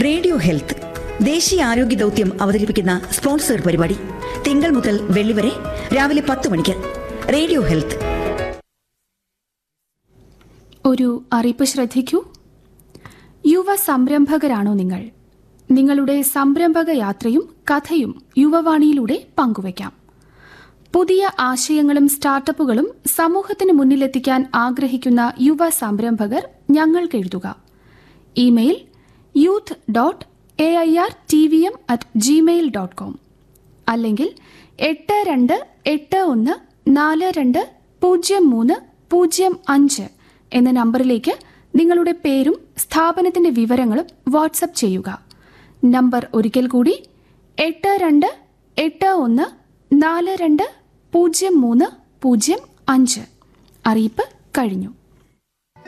radio health ദേശീയ ആരോഗ്യ ദൗത്യം അവതരിപ്പിക്കുന്ന സ്പോൺസർ പരിപാടി തിങ്കൾ മുതൽ വെള്ളി വരെ രാവിലെ പത്ത് മണിക്ക് റേഡിയോ ഹെൽത്ത് ഒരു അറിയിപ്പ് ശ്രദ്ധിക്കൂ യുവ സംരംഭകരാണോ നിങ്ങൾ നിങ്ങളുടെ സംരംഭക യാത്രയും കഥയും യുവവാണിയിലൂടെ പങ്കുവയ്ക്കാം പുതിയ ആശയങ്ങളും സ്റ്റാർട്ടപ്പുകളും സമൂഹത്തിന് മുന്നിലെത്തിക്കാൻ ആഗ്രഹിക്കുന്ന യുവ സംരംഭകർ ഞങ്ങൾക്ക് എഴുതുക email youth dot A I R T V M at Gmail dot com അല്ലെങ്കിൽ എട്ട് രണ്ട് എട്ട് ഒന്ന് നാല് രണ്ട് പൂജ്യം മൂന്ന് പൂജ്യം അഞ്ച് എന്ന നമ്പറിലേക്ക് നിങ്ങളുടെ പേരും സ്ഥാപനത്തിന്റെ വിവരങ്ങളും വാട്സപ്പ് ചെയ്യുക നമ്പർ ഒരിക്കൽ കൂടി എട്ട് രണ്ട് എട്ട് ഒന്ന് നാല് രണ്ട് പൂജ്യം മൂന്ന് പൂജ്യം അഞ്ച് അറിയിപ്പ് കഴിഞ്ഞു